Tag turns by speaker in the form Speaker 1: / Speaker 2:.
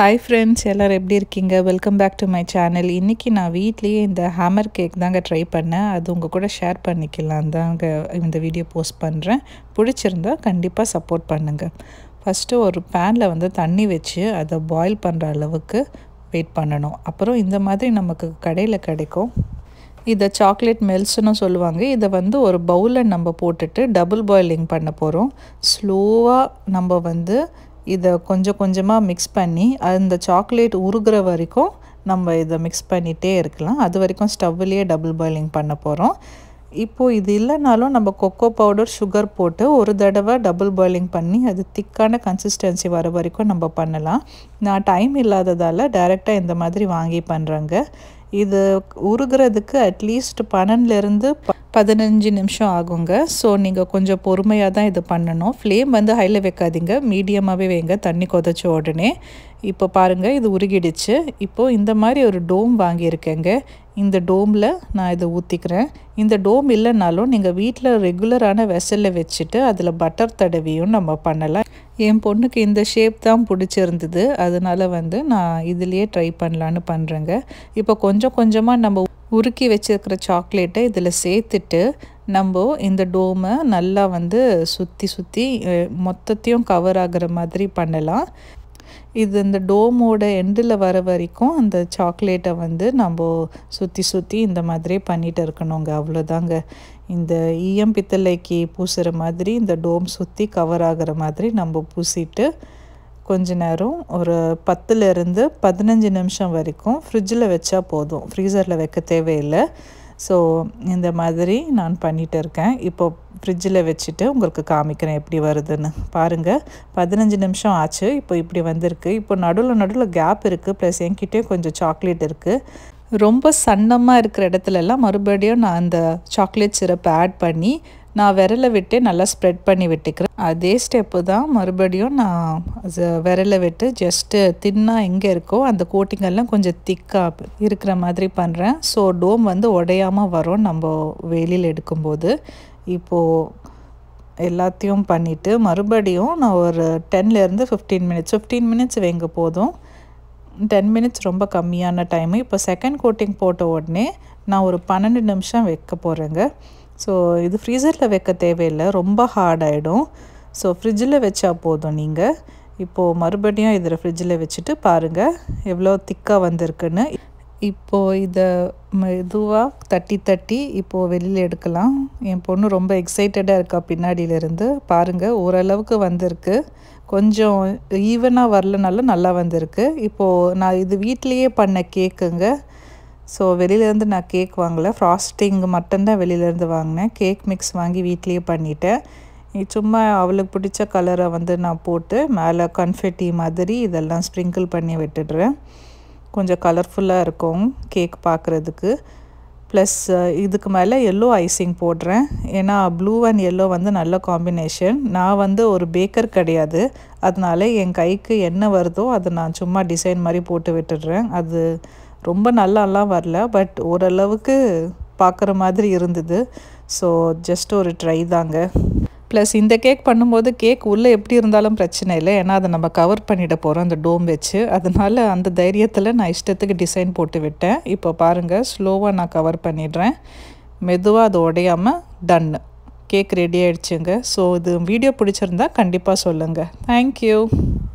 Speaker 1: hi friends எல்லோரும் எப்படி இருக்கீங்க welcome back to my channel இன்றைக்கி நான் வீட்லேயே இந்த ஹேமர் கேக் தாங்க ட்ரை பண்ணேன் அது உங்கள் கூட ஷேர் பண்ணிக்கலாம் தாங்க இந்த வீடியோ போஸ்ட் பண்ணுறேன் பிடிச்சிருந்தா கண்டிப்பாக சப்போர்ட் பண்ணுங்கள் ஃபஸ்ட்டு ஒரு பேனில் வந்து தண்ணி வச்சு அதை பாயில் பண்ணுற அளவுக்கு வெயிட் பண்ணணும் அப்புறம் இந்த மாதிரி நமக்கு கடையில் கிடைக்கும் இதை சாக்லேட் மெல்ஸ்னு சொல்லுவாங்க இதை வந்து ஒரு பவுலில் நம்ம போட்டுட்டு டபுள் பாயிலிங் பண்ண போகிறோம் ஸ்லோவாக நம்ம வந்து இதை கொஞ்சம் கொஞ்சமாக மிக்ஸ் பண்ணி அந்த சாக்லேட் உருகிற வரைக்கும் நம்ம இதை மிக்ஸ் பண்ணிகிட்டே இருக்கலாம் அது வரைக்கும் ஸ்டவ்லேயே டபுள் பாயிலிங் பண்ண போகிறோம் இப்போது இது இல்லைனாலும் நம்ம கொக்கோ பவுடர் சுகர் போட்டு ஒரு தடவை டபுள் பாயிலிங் பண்ணி அது திக்கான கன்சிஸ்டன்சி வர வரைக்கும் நம்ம பண்ணலாம் நான் டைம் இல்லாததால் டைரெக்டாக இந்த மாதிரி வாங்கி பண்ணுறேங்க இது உருகிறதுக்கு அட்லீஸ்ட் பன்னெண்டுலேருந்து ப பதினஞ்சு நிமிஷம் ஆகுங்க ஸோ நீங்கள் கொஞ்சம் பொறுமையாக தான் இது பண்ணணும் ஃப்ளேம் வந்து ஹையில் வைக்காதீங்க மீடியமாகவே வைங்க தண்ணி கொதிச்ச உடனே இப்போ பாருங்கள் இது உருகிடுச்சு இப்போது இந்த மாதிரி ஒரு டோம் வாங்கியிருக்கேங்க இந்த டோமில் நான் இதை ஊற்றிக்கிறேன் இந்த டோம் இல்லைனாலும் நீங்கள் வீட்டில் ரெகுலரான வெசலில் வச்சுட்டு அதில் பட்டர் தடவியும் நம்ம பண்ணலாம் என் பொண்ணுக்கு இந்த ஷேப் தான் பிடிச்சிருந்தது அதனால வந்து நான் இதுலேயே ட்ரை பண்ணலான்னு பண்ணுறேங்க இப்போ கொஞ்சம் கொஞ்சமாக நம்ம உருக்கி வச்சுருக்கிற சாக்லேட்டை இதில் சேர்த்துட்டு நம்ம இந்த டோமை நல்லா வந்து சுற்றி சுற்றி மொத்தத்தையும் கவர் ஆகிற மாதிரி பண்ணலாம் இது இந்த டோமோட எண்டில் வர வரைக்கும் அந்த சாக்லேட்டை வந்து நம்ம சுற்றி சுற்றி இந்த மாதிரி பண்ணிகிட்டு இருக்கணுங்க அவ்வளோதாங்க இந்த ஈயம் பித்தளைக்கு பூசுகிற மாதிரி இந்த டோம் சுற்றி கவர் ஆகிற மாதிரி நம்ம பூசிட்டு கொஞ்ச நேரம் ஒரு பத்துலேருந்து பதினஞ்சு நிமிஷம் வரைக்கும் ஃப்ரிட்ஜில் வச்சா போதும் ஃப்ரீசரில் வைக்க தேவையில்லை ஸோ இந்த மாதிரி நான் பண்ணிகிட்டு இருக்கேன் இப்போ ஃப்ரிட்ஜில் வச்சுட்டு உங்களுக்கு காமிக்கிறேன் எப்படி வருதுன்னு பாருங்கள் பதினஞ்சு நிமிஷம் ஆச்சு இப்போ இப்படி வந்திருக்கு இப்போ நடுவில் நடுவில் கேப் இருக்குது ப்ளஸ் என்கிட்டே கொஞ்சம் சாக்லேட் இருக்குது ரொம்ப சன்னமாக இருக்கிற இடத்துலலாம் மறுபடியும் நான் அந்த சாக்லேட் சிரப் ஆட் பண்ணி நான் விரலை விட்டு நல்லா ஸ்ப்ரெட் பண்ணி விட்டுக்கிறேன் அதே ஸ்டெப்பு தான் மறுபடியும் நான் விரலை விட்டு ஜஸ்ட்டு தின்னாக எங்கே இருக்கோ அந்த கோட்டிங்கெல்லாம் கொஞ்சம் திக்காக இருக்கிற மாதிரி பண்ணுறேன் ஸோ டோம் வந்து உடையாமல் வரும் நம்ம வெளியில் எடுக்கும்போது இப்போது எல்லாத்தையும் பண்ணிவிட்டு மறுபடியும் நான் ஒரு டென்லேருந்து ஃபிஃப்டீன் மினிட்ஸ் ஃபிஃப்டீன் மினிட்ஸ் வைங்க போதும் டென் மினிட்ஸ் ரொம்ப கம்மியான டைமு இப்போ செகண்ட் கோட்டிங் போட்ட உடனே நான் ஒரு பன்னெண்டு நிமிஷம் வைக்க போகிறேங்க ஸோ இது ஃப்ரீசரில் வைக்க தேவையில்லை ரொம்ப ஹார்ட் ஆகிடும் ஸோ ஃப்ரிட்ஜில் வச்சா போதும் நீங்கள் இப்போது மறுபடியும் இதில் ஃப்ரிட்ஜில் வச்சுட்டு பாருங்கள் எவ்வளோ திக்காக வந்திருக்குன்னு இப்போது இதை மெதுவாக தட்டி தட்டி இப்போது வெளியில் எடுக்கலாம் என் பொண்ணு ரொம்ப எக்ஸைட்டடாக இருக்கா பின்னாடியிலேருந்து பாருங்கள் ஓரளவுக்கு வந்திருக்கு கொஞ்சம் ஈவனாக வரலனாலும் நல்லா வந்திருக்கு இப்போது நான் இது வீட்லேயே பண்ண கேக்குங்க ஸோ வெளியிலேருந்து நான் கேக் வாங்கலை ஃப்ராஸ்டிங் மட்டும்தான் வெளியிலேருந்து வாங்கினேன் கேக் மிக்ஸ் வாங்கி வீட்லேயே பண்ணிட்டேன் சும்மா அவளுக்கு பிடிச்ச கலரை வந்து நான் போட்டு மேலே கன்ஃபெட்டி மாதிரி இதெல்லாம் ஸ்ப்ரிங்கிள் பண்ணி விட்டுடுறேன் கொஞ்சம் கலர்ஃபுல்லாக இருக்கும் கேக் பார்க்குறதுக்கு ப்ளஸ் இதுக்கு மேலே எல்லோ ஐசிங் போடுறேன் ஏன்னா ப்ளூ அண்ட் எல்லோ வந்து நல்ல காம்பினேஷன் நான் வந்து ஒரு பேக்கர் கிடையாது அதனால என் கைக்கு என்ன வருதோ அதை நான் சும்மா டிசைன் மாதிரி போட்டு விட்டுடுறேன் அது ரொம்ப நல்லாலாம் வரல பட் ஓரளவுக்கு பார்க்குற மாதிரி இருந்தது ஸோ ஜஸ்ட் ஒரு ட்ரை தாங்க ப்ளஸ் இந்த கேக் பண்ணும்போது கேக் உள்ளே எப்படி இருந்தாலும் பிரச்சனை இல்லை ஏன்னா அதை நம்ம கவர் பண்ணிட போகிறோம் அந்த டோம் வச்சு அதனால் அந்த தைரியத்தில் நான் இஷ்டத்துக்கு டிசைன் போட்டு விட்டேன் இப்போ பாருங்கள் ஸ்லோவாக நான் கவர் பண்ணிடுறேன் மெதுவாக அது உடையாமல் டன்னு கேக் ரெடி ஆகிடுச்சுங்க ஸோ இது வீடியோ பிடிச்சிருந்தா கண்டிப்பாக சொல்லுங்கள் தேங்க்யூ